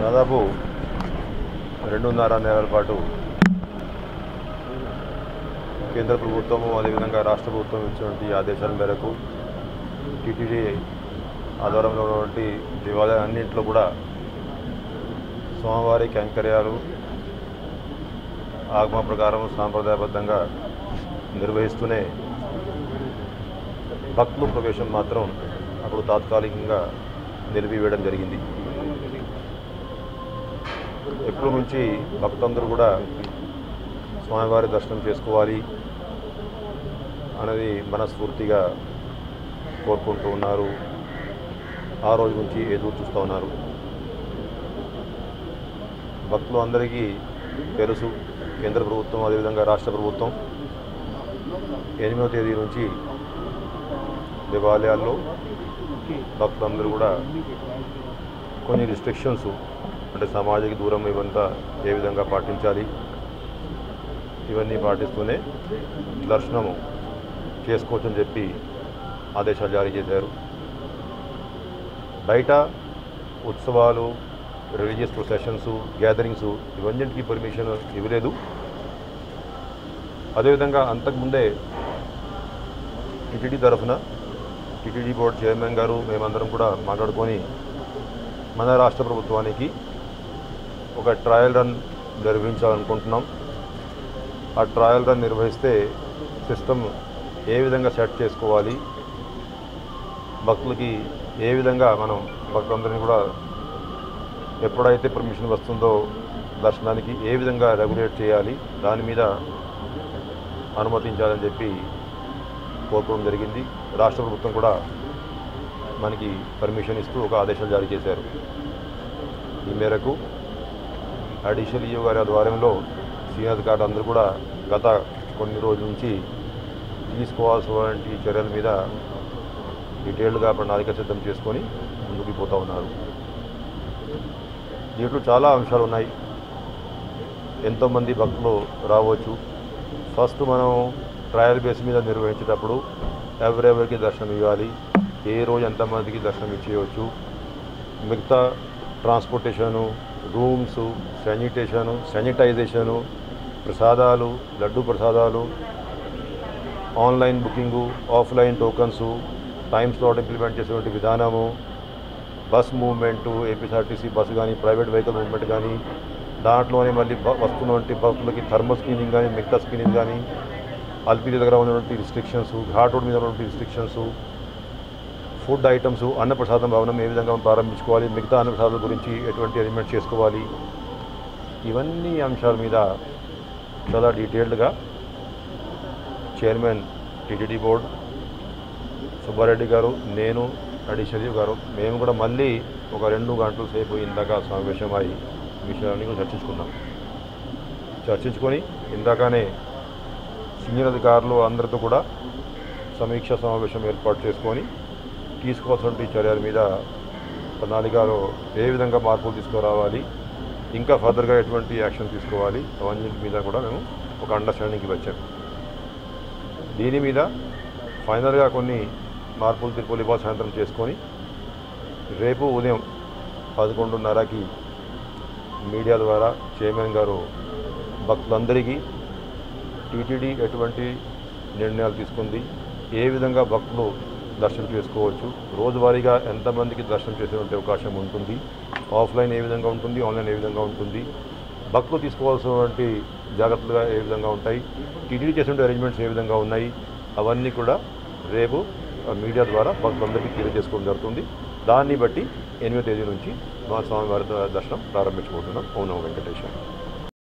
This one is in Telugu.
దాదాపు రెండున్నర నెలల పాటు కేంద్ర ప్రభుత్వము అదేవిధంగా రాష్ట్ర ప్రభుత్వం ఇచ్చినటువంటి ఆదేశాల మేరకు టీటీడీ ఆధారంలో ఉన్నటువంటి దేవాలయాలన్నింటిలో కూడా స్వామివారి కైంకర్యాలు ఆగమ ప్రకారం సాంప్రదాయబద్ధంగా నిర్వహిస్తూనే భక్తుల ప్రవేశం మాత్రం అప్పుడు తాత్కాలికంగా నిలిపివేయడం జరిగింది ఎప్పటి నుంచి భక్తులందరూ కూడా స్వామివారి దర్శనం చేసుకోవాలి అనేది మనస్ఫూర్తిగా కోరుకుంటూ ఉన్నారు ఆ రోజు నుంచి ఎదురు చూస్తూ ఉన్నారు భక్తులు అందరికీ తెలుసు కేంద్ర ప్రభుత్వం అదేవిధంగా రాష్ట్ర ప్రభుత్వం ఎనిమిదవ తేదీ నుంచి దేవాలయాల్లో భక్తులందరూ కూడా కొన్ని రిస్ట్రిక్షన్స్ అంటే సామాజిక దూరం ఇవంతా ఏ విధంగా పాటించాలి ఇవన్నీ పాటిస్తూనే దర్శనము చేసుకోవచ్చని చెప్పి ఆదేశాలు జారీ చేశారు బయట ఉత్సవాలు రిలీజియస్ ప్రొసెషన్స్ గ్యాదరింగ్స్ ఇవన్నింటికి పర్మిషన్ ఇవ్వలేదు అదేవిధంగా అంతకుముందే టిటిడి తరఫున టిటిడి బోర్డు చైర్మన్ గారు మేమందరం కూడా మాట్లాడుకొని మన రాష్ట్ర ప్రభుత్వానికి ఒక ట్రయల్ రన్ నిర్వహించాలనుకుంటున్నాం ఆ ట్రయల్ రన్ నిర్వహిస్తే సిస్టమ్ ఏ విధంగా సెట్ చేసుకోవాలి భక్తులకి ఏ విధంగా మనం భక్తులందరినీ కూడా ఎప్పుడైతే పర్మిషన్ వస్తుందో దర్శనానికి ఏ విధంగా రెగ్యులేట్ చేయాలి దాని మీద అనుమతించాలని చెప్పి కోరుకోవడం జరిగింది రాష్ట్ర ప్రభుత్వం కూడా మనకి పర్మిషన్ ఇస్తూ ఒక ఆదేశాలు జారీ చేశారు ఈ మేరకు అడిషనల్ ఈఓ గారి ఆధ్వర్యంలో సీనియర్ అధికారులు అందరూ కూడా గత కొన్ని రోజుల నుంచి తీసుకోవాల్సినటువంటి చర్యల మీద డీటెయిల్డ్గా ప్రణాళిక సిద్ధం చేసుకొని ముందుకు పోతూ ఉన్నారు దీంట్లో చాలా అంశాలు ఉన్నాయి ఎంతోమంది భక్తులు రావచ్చు ఫస్ట్ మనం ట్రయల్ బేస్ మీద నిర్వహించేటప్పుడు ఎవరెవరికి దర్శనం ఇవ్వాలి ఏ రోజు ఎంతమందికి దర్శనం ఇచ్చేయవచ్చు మిగతా ట్రాన్స్పోర్టేషను రూమ్స్ శానిటేషను శానిటైజేషను ప్రసాదాలు లడ్డు ప్రసాదాలు online booking offline tokens time slot implement చేసేటువంటి విధానము బస్ మూవ్మెంటు ఏపీఎస్ఆర్టీసీ బస్సు కానీ ప్రైవేట్ వెహికల్ మూవ్మెంట్ కానీ దాంట్లోనే మళ్ళీ బ- వస్తున్నటువంటి భక్తులకి థర్మల్ స్క్రీనింగ్ కానీ మిగతా స్క్రీనింగ్ కానీ అల్పీజీ దగ్గర ఉన్నటువంటి రిస్ట్రిక్షన్స్ ఘాట్ రోడ్ మీద ఉన్నటువంటి రిస్ట్రిక్షన్స్ ఫుడ్ ఐటమ్స్ అన్నప్రసాదం భవనం ఏ విధంగా ప్రారంభించుకోవాలి మిగతా అన్నప్రసాదాల గురించి ఎటువంటి అరేంజ్మెంట్ చేసుకోవాలి ఇవన్నీ అంశాల మీద చాలా డీటెయిల్డ్గా చైర్మన్ టీటీడీ బోర్డ్ సుబ్బారెడ్డి గారు నేను అడిషనల్ గారు మేము కూడా మళ్ళీ ఒక రెండు గంటల సేపు ఇందాక సమావేశమై ఈ విషయాన్ని కూడా చర్చించుకున్నాం చర్చించుకొని ఇందాకనే సీనియర్ అధికారులు అందరితో కూడా సమీక్ష సమావేశం ఏర్పాటు చేసుకొని తీసుకోవాల్సిన చర్యల మీద ప్రణాళికలో ఏ విధంగా మార్పులు తీసుకురావాలి ఇంకా ఫర్దర్గా ఎటువంటి యాక్షన్ తీసుకోవాలి అవన్నీ మీద కూడా మేము ఒక అండర్స్టాండింగ్కి వచ్చాము దీని మీద ఫైనల్గా కొన్ని మార్పులు తీర్పులు ఇవ్వాలి సాయంత్రం చేసుకొని రేపు ఉదయం పదకొండున్నరకి మీడియా ద్వారా చైర్మన్ గారు భక్తులందరికీ టీటీడీ ఎటువంటి నిర్ణయాలు తీసుకుంది ఏ విధంగా భక్తులు దర్శనం చేసుకోవచ్చు రోజువారీగా ఎంతమందికి దర్శనం చేసేటువంటి అవకాశం ఉంటుంది ఆఫ్లైన్ ఏ విధంగా ఉంటుంది ఆన్లైన్ ఏ విధంగా ఉంటుంది భక్తులు తీసుకోవాల్సినటువంటి జాగ్రత్తలుగా ఏ విధంగా ఉంటాయి టీటీడీ చేసిన అరేంజ్మెంట్స్ ఏ విధంగా ఉన్నాయి అవన్నీ కూడా రేపు ఆ, మీడియా ద్వారా భక్తులందరికీ తెలియజేసుకోవడం జరుగుతుంది దాన్ని బట్టి ఎనిమిదో తేదీ నుంచి మా స్వామివారి దర్శనం ప్రారంభించబోతున్నాం ఓం నమో వెంకటేశ్వర